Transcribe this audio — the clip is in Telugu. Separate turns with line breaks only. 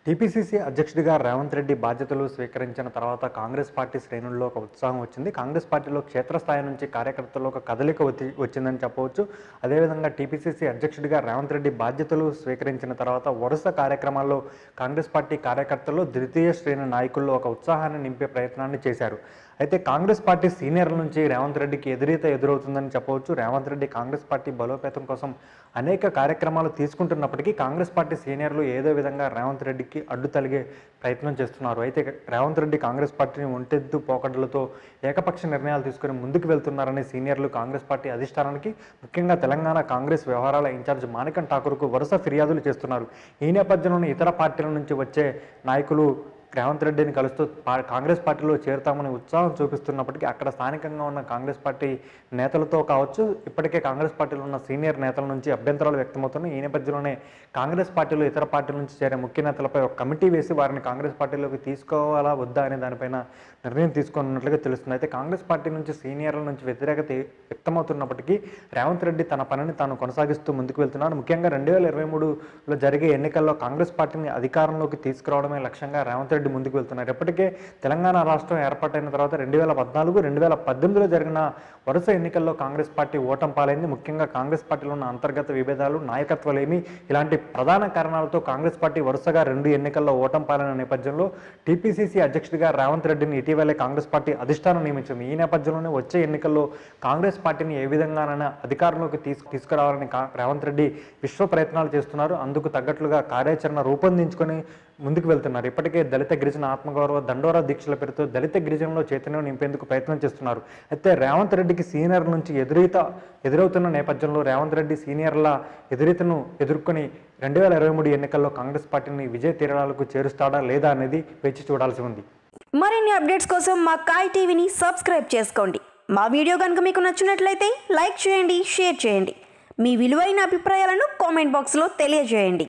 టీపీసీసీ అధ్యక్షుడిగా రేవంత్ రెడ్డి బాధ్యతలు స్వీకరించిన తర్వాత కాంగ్రెస్ పార్టీ శ్రేణుల్లో ఒక ఉత్సాహం వచ్చింది కాంగ్రెస్ పార్టీలో క్షేత్రస్థాయి నుంచి కార్యకర్తల్లో ఒక కదలిక వచ్చి వచ్చిందని చెప్పవచ్చు అదేవిధంగా టీపీసీసీ అధ్యక్షుడిగా రేవంత్ రెడ్డి బాధ్యతలు స్వీకరించిన తర్వాత వరుస కార్యక్రమాల్లో కాంగ్రెస్ పార్టీ కార్యకర్తలు ద్వితీయ శ్రేణి నాయకుల్లో ఒక ఉత్సాహాన్ని నింపే ప్రయత్నాన్ని చేశారు అయితే కాంగ్రెస్ పార్టీ సీనియర్ల నుంచి రేవంత్ రెడ్డికి ఎదురీత ఎదురవుతుందని చెప్పవచ్చు రేవంత్ రెడ్డి కాంగ్రెస్ పార్టీ బలోపేతం కోసం అనేక కార్యక్రమాలు తీసుకుంటున్నప్పటికీ కాంగ్రెస్ పార్టీ సీనియర్లు ఏదో విధంగా రేవంత్ రెడ్డికి అడ్డు తలిగే ప్రయత్నం చేస్తున్నారు అయితే రేవంత్ రెడ్డి కాంగ్రెస్ పార్టీని ఒంటెద్దు పోకడలతో ఏకపక్ష నిర్ణయాలు తీసుకుని ముందుకు వెళ్తున్నారని సీనియర్లు కాంగ్రెస్ పార్టీ అధిష్టానానికి ముఖ్యంగా తెలంగాణ కాంగ్రెస్ వ్యవహారాల ఇన్ఛార్జ్ మాణికం ఠాకూర్కు వరుస ఫిర్యాదులు చేస్తున్నారు ఈ నేపథ్యంలోనే ఇతర పార్టీల నుంచి వచ్చే నాయకులు రేవంత్ రెడ్డిని కలుస్తూ పా- కాంగ్రెస్ పార్టీలో చేరుతామని ఉత్సాహం చూపిస్తున్నప్పటికీ అక్కడ స్థానికంగా ఉన్న కాంగ్రెస్ పార్టీ నేతలతో కావచ్చు ఇప్పటికే కాంగ్రెస్ పార్టీలో ఉన్న సీనియర్ నేతల నుంచి అభ్యంతరాలు వ్యక్తమవుతున్నాయి ఈ నేపథ్యంలోనే కాంగ్రెస్ పార్టీలో ఇతర పార్టీల నుంచి చేరే ముఖ్య నేతలపై ఒక కమిటీ వేసి వారిని కాంగ్రెస్ పార్టీలోకి తీసుకోవాలా వద్దా అనే దానిపైన నిర్ణయం తీసుకున్నట్లుగా తెలుస్తుంది అయితే కాంగ్రెస్ పార్టీ నుంచి సీనియర్ల నుంచి వ్యతిరేకత వ్యక్తమవుతున్నప్పటికీ రేవంత్ రెడ్డి తన పనిని తాను కొనసాగిస్తూ ముందుకు వెళ్తున్నాడు ముఖ్యంగా రెండు వేల ఇరవై మూడులో జరిగే ఎన్నికల్లో కాంగ్రెస్ పార్టీని అధికారంలోకి తీసుకురావడమే లక్ష్యంగా రేవంత్ రెడ్డి ముందుకు వెళ్తున్నారు ఇప్పటికే తెలంగాణ రాష్ట్రం ఏర్పాటైన తర్వాత రెండు వేల పద్నాలుగు రెండు వేల పద్దెనిమిదిలో జరిగిన వరుస ఎన్నికల్లో కాంగ్రెస్ పార్టీ ఓటం పాలైంది ముఖ్యంగా కాంగ్రెస్ పార్టీలో ఉన్న అంతర్గత విభేదాలు నాయకత్వలేమి ఇలాంటి ప్రధాన కారణాలతో కాంగ్రెస్ పార్టీ వరుసగా రెండు ఎన్నికల్లో ఓటం పాలైన నేపథ్యంలో టీపీసీసీ అధ్యక్షుడిగా రేవంత్ రెడ్డిని ఇటీవలే కాంగ్రెస్ పార్టీ అధిష్టానం నియమించింది ఈ నేపథ్యంలోనే వచ్చే ఎన్నికల్లో కాంగ్రెస్ పార్టీని ఏ విధంగానైనా అధికారంలోకి తీసుకు తీసుకురావాలని కా- రేవంత్ రెడ్డి విశ్వ ప్రయత్నాలు చేస్తున్నారు అందుకు తగ్గట్లుగా కార్యాచరణ రూపొందించుకొని ముందుకు వెళ్తున్నారు ఇప్పటికే దళిత గిరిజన ఆత్మగౌరవ దండోరా దీక్షల పేరుతో దళిత గిరిజనలో చైతన్యం నింపేందుకు ప్రయత్నం చేస్తున్నారు అయితే రేవంత్ రెడ్డికి సీనియర్ నుంచి ఎదురీత ఎదురవుతున్న నేపథ్యంలో రేవంత్ రెడ్డి సీనియర్ల ఎదురీతను ఎదుర్కొని రెండు వేల ఇరవై మూడు ఎన్నికల్లో కాంగ్రెస్ పార్టీని విజయ తీరాలకు చేరుస్తాడా లేదా అనేది వేచి చూడాల్సి ఉంది
మరిన్ని అప్డేట్స్ కోసం మా కాయ్ టీవీని సబ్స్క్రైబ్ చేసుకోండి మా వీడియో కనుక మీకు నచ్చినట్లయితే లైక్ చేయండి షేర్ చేయండి మీ విలువైన అభిప్రాయాలను కామెంట్ బాక్స్లో తెలియజేయండి